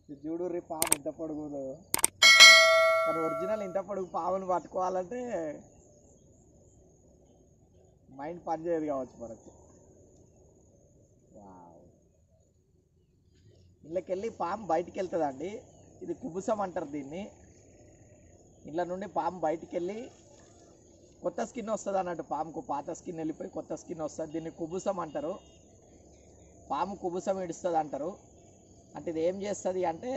ఇది చూడు రీ పాము ఇంత పొడుగుందో కానీ ఒరిజినల్ ఇంత పొడుగు పాముని పట్టుకోవాలంటే మైండ్ పనిచేయదు కావచ్చు మనకు వావ్. ఇళ్ళకెళ్ళి పాము బయటికి వెళ్తుందండి ఇది కుబుసం అంటారు దీన్ని ఇళ్ళ నుండి పాము బయటికి వెళ్ళి కొత్త స్కిన్ వస్తుంది అన్నట్టు పాముకు పాత స్కిన్ వెళ్ళిపోయి కొత్త స్కిన్ వస్తుంది దీన్ని కుబుసం అంటారు పాము కుబుసం ఇడుస్తుంది అంటారు అంటే ఇది ఏం చేస్తుంది అంటే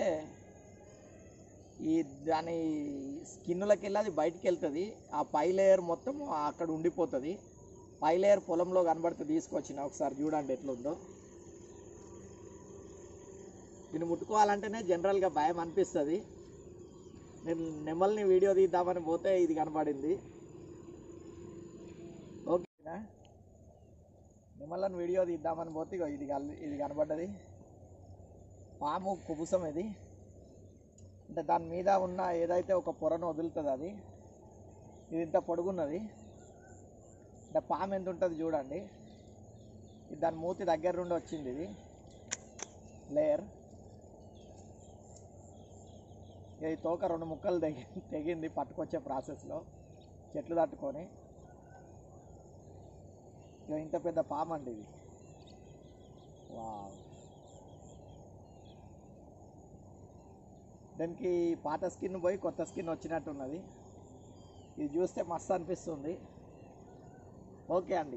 ఈ దాని స్కిన్లకి వెళ్ళి అది బయటికి వెళ్తుంది ఆ పై లేయర్ మొత్తం అక్కడ ఉండిపోతుంది పై లేయర్ పొలంలో కనబడితే తీసుకొచ్చిన ఒకసారి చూడండి ఎట్లుందో దీన్ని ముట్టుకోవాలంటేనే జనరల్గా భయం అనిపిస్తుంది నేను నెమల్ని వీడియో తీద్దామని పోతే ఇది కనబడింది ఓకేనా నెమళ్ళని వీడియో తీద్దామని పోతే ఇగో ఇది కల్- ఇది కనబడ్డది పాము కుబుసం ఇది అంటే దాని మీద ఉన్న ఏదైతే ఒక పొరను వదులుతుంది అది ఇది ఇంత పొడుగున్నది అంటే పాము ఎంత ఉంటుంది చూడండి ఇది దాని మూతి దగ్గర నుండి వచ్చింది ఇది లేయర్ ఈ తోక రెండు ముక్కలు తెగి తెగింది పట్టుకొచ్చే ప్రాసెస్లో చెట్లు తట్టుకొని ఇక ఇంత పెద్ద పాము అండి ఇది వావ్ దానికి పాత స్కిన్ పోయి కొత్త స్కిన్ వచ్చినట్టున్నది ఇది చూస్తే మస్తు అనిపిస్తుంది ఓకే అండి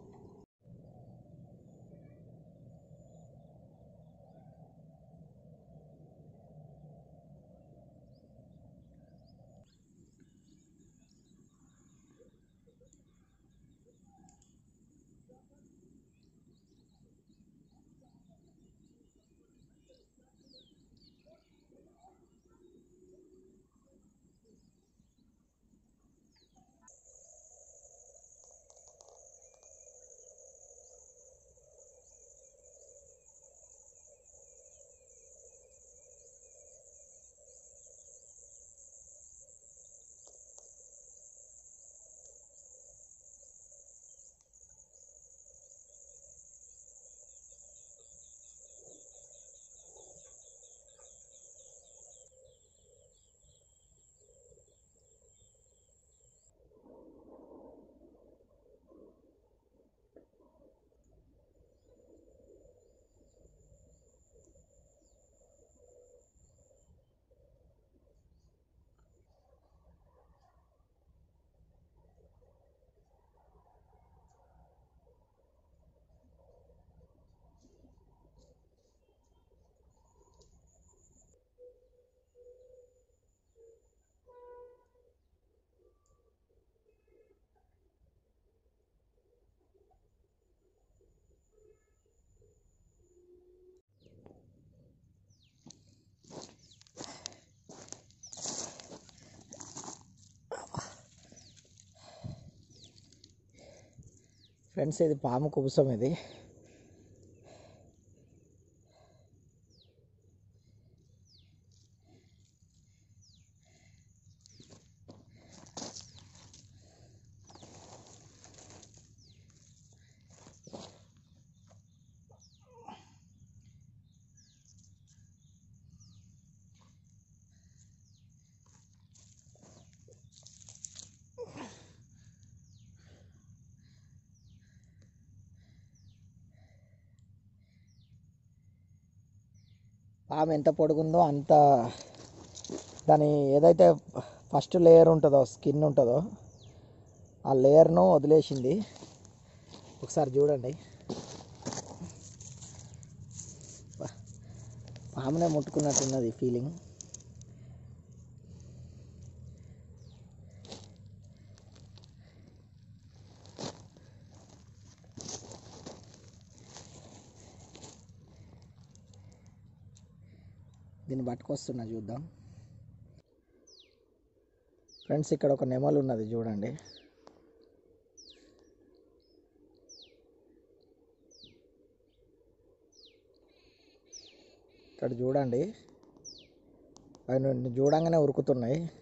ఫ్రెండ్స్ ఇది పాము కుబుసం ఇది పాము ఎంత పొడుగుందో అంత దాని ఏదైతే ఫస్ట్ లేయర్ ఉంటుందో స్కిన్ ఉంటుందో ఆ లేయర్ను వదిలేసింది ఒకసారి చూడండి పా- పామునే ముట్టుకున్నట్టున్నది ఫీలింగ్ దీన్ని పట్టుకొస్తున్నా చూద్దాం ఫ్రెండ్స్ ఇక్కడ ఒక నెమలు ఉన్నది చూడండి ఇక్కడ చూడండి అవి నన్ను చూడంగానే ఉరుకుతున్నాయి